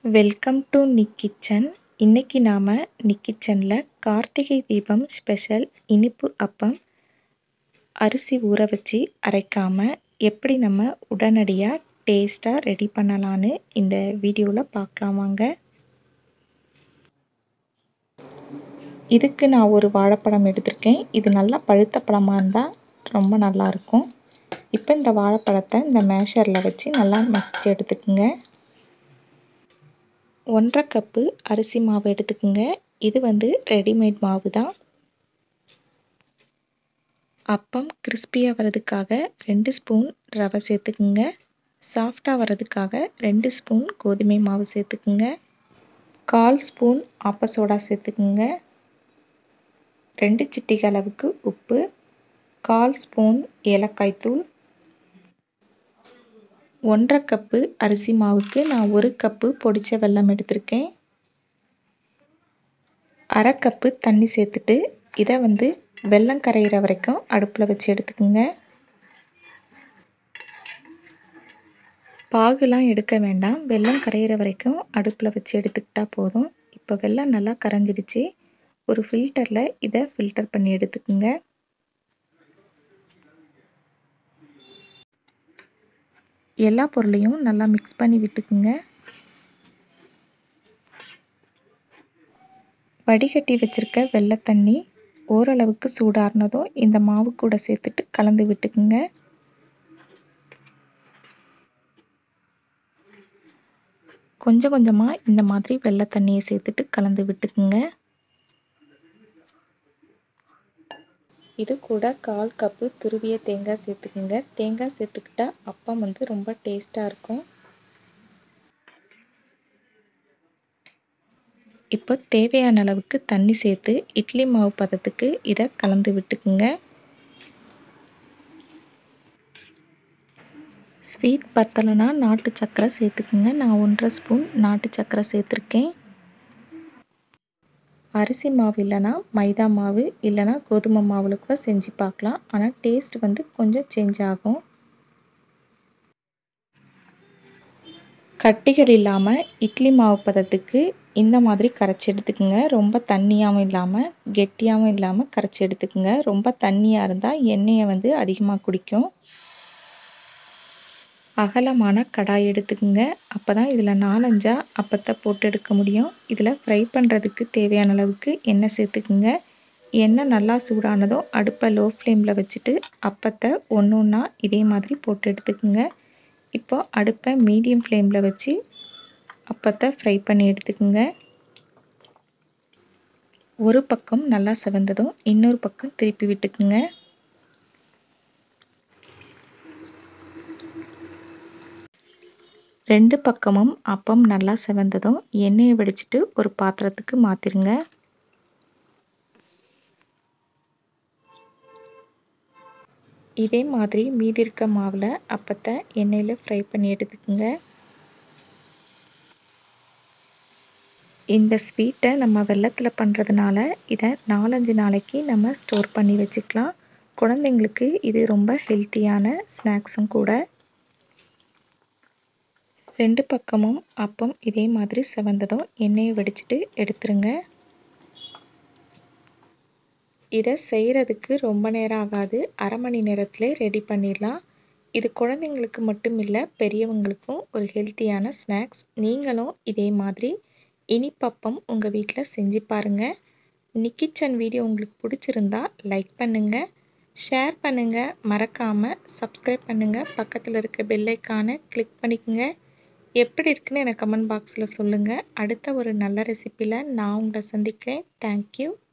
welcome to Nick kitchen இன்னைக்கு நாம் நிக் கிச்சனில் கார்த்திகை தீபம் ஸ்பெஷல் இனிப்பு அப்பம் அரிசி ஊற வச்சு அரைக்காமல் எப்படி நம்ம உடனடியாக டேஸ்ட்டாக ரெடி பண்ணலான்னு இந்த வீடியோவில் பார்க்கலாம் வாங்க இதுக்கு நான் ஒரு வாழைப்பழம் எடுத்திருக்கேன் இது நல்லா பழுத்த பழமாக இருந்தால் ரொம்ப நல்லாயிருக்கும் இப்போ இந்த வாழைப்பழத்தை இந்த மேஷரில் வச்சு நல்லா மசிச்சு எடுத்துக்கோங்க ஒன்றரை கப்பு அரிசி மாவு எடுத்துக்கோங்க இது வந்து ரெடிமேட் மாவு தான் அப்பம் கிறிஸ்பியாக வர்றதுக்காக ரெண்டு ஸ்பூன் ரவை சேர்த்துக்குங்க சாஃப்டாக வர்றதுக்காக ரெண்டு ஸ்பூன் கோதுமை மாவு சேர்த்துக்குங்க கால் ஸ்பூன் ஆப்ப சோடா சேர்த்துக்குங்க ரெண்டு சிட்டிகை அளவுக்கு உப்பு கால் ஸ்பூன் ஏலக்காய் தூள் ஒன்றரை கப்பு அரிசி மாவுக்கு நான் ஒரு கப்பு பொடிச்ச வெல்லம் எடுத்திருக்கேன் அரை கப்பு தண்ணி சேர்த்துட்டு இதை வந்து வெல்லம் கரையிற வரைக்கும் அடுப்பில் வச்சு எடுத்துக்கோங்க பாகுலாம் எடுக்க வேண்டாம் வெல்லம் கரையிற வரைக்கும் அடுப்பில் வச்சு எடுத்துக்கிட்டா போதும் இப்போ வெல்லம் நல்லா கரைஞ்சிடுச்சு ஒரு ஃபில்டரில் இதை ஃபில்டர் பண்ணி எடுத்துக்கோங்க எல்லா பொருளையும் நல்லா மிக்ஸ் பண்ணி விட்டுக்குங்க வடிகட்டி வச்சுருக்க வெள்ளை தண்ணி ஓரளவுக்கு சூடாறினதும் இந்த மாவு கூட சேர்த்துட்டு கலந்து விட்டுக்குங்க கொஞ்சம் கொஞ்சமாக இந்த மாதிரி வெள்ளை தண்ணியை சேர்த்துட்டு கலந்து விட்டுக்குங்க இது கூட கால் கப்பு துருவிய தேங்காய் சேர்த்துக்குங்க தேங்காய் சேர்த்துக்கிட்டா அப்பம் வந்து ரொம்ப டேஸ்ட்டாக இருக்கும் இப்போ தேவையான அளவுக்கு தண்ணி சேர்த்து இட்லி மாவு பதத்துக்கு இதை கலந்து விட்டுக்குங்க ஸ்வீட் பத்தலைனா நாட்டு சக்கரை சேர்த்துக்குங்க நான் ஒன்றரை ஸ்பூன் நாட்டு சக்கரை சேர்த்துருக்கேன் அரிசி மாவு இல்லைனா மைதா மாவு இல்லைனா கோதுமை மாவில் கூட செஞ்சு பார்க்கலாம் ஆனால் டேஸ்ட் வந்து கொஞ்சம் சேஞ்ச் ஆகும் கட்டிகள் இல்லாமல் இட்லி மாவு பதத்துக்கு இந்த மாதிரி கரைச்சி எடுத்துக்கோங்க ரொம்ப தண்ணியாகவும் இல்லாமல் கெட்டியாகவும் இல்லாமல் கரைச்சி எடுத்துக்கோங்க ரொம்ப தண்ணியாக இருந்தால் எண்ணெயை வந்து அதிகமாக குடிக்கும் அகலமான கடாய் எடுத்துக்கோங்க அப்போ தான் இதில் நாலஞ்சா அப்பத்தை போட்டு எடுக்க முடியும் இதில் ஃப்ரை பண்ணுறதுக்கு தேவையான அளவுக்கு எண்ணெய் சேர்த்துக்குங்க எண்ணெய் நல்லா சூடானதும் அடுப்பை லோ ஃப்ளேமில் வச்சுட்டு அப்பத்தை ஒன்று ஒன்றா இதே மாதிரி போட்டு எடுத்துக்கோங்க இப்போ அடுப்பை மீடியம் ஃப்ளேமில் வச்சு அப்பத்தை ஃப்ரை பண்ணி எடுத்துக்கோங்க ஒரு பக்கம் நல்லா செவந்ததும் இன்னொரு பக்கம் திருப்பி விட்டுக்குங்க ரெண்டு பக்கமும் அப்பம் நல்லா செவந்ததும் எண்ணெயை வடிச்சிட்டு ஒரு பாத்திரத்துக்கு மாற்றிருங்க இதே மாதிரி மீதி இருக்க மாவில் அப்பத்தை எண்ணெயில் ஃப்ரை பண்ணி எடுத்துக்கோங்க இந்த ஸ்வீட்டை நம்ம வெள்ளத்தில் பண்ணுறதுனால இதை நாலஞ்சு நாளைக்கு நம்ம ஸ்டோர் பண்ணி வச்சுக்கலாம் குழந்தைங்களுக்கு இது ரொம்ப ஹெல்த்தியான ஸ்நாக்ஸும் கூட ரெண்டு பக்கமும் அப்பம் இதே மாதிரி செவந்ததும் எண்ணெயை வடிச்சிட்டு எடுத்துருங்க இதை செய்கிறதுக்கு ரொம்ப நேரம் ஆகாது அரை மணி நேரத்தில் ரெடி பண்ணிடலாம் இது குழந்தைங்களுக்கு மட்டும் இல்லை பெரியவங்களுக்கும் ஒரு ஹெல்த்தியான ஸ்நாக்ஸ் நீங்களும் இதே மாதிரி இனிப்பப்பம் உங்கள் வீட்டில் செஞ்சு பாருங்கள் நிக்கிச்சன் வீடியோ உங்களுக்கு பிடிச்சிருந்தா லைக் பண்ணுங்கள் ஷேர் பண்ணுங்கள் மறக்காமல் சப்ஸ்கிரைப் பண்ணுங்கள் பக்கத்தில் இருக்க பெல்லைக்கானை கிளிக் பண்ணிக்கோங்க எப்படி இருக்குன்னு எனக்கு கமெண்ட் பாக்ஸில் சொல்லுங்கள் அடுத்த ஒரு நல்ல ரெசிப்பியில் நான் உங்களை சந்திக்கிறேன் தேங்க்யூ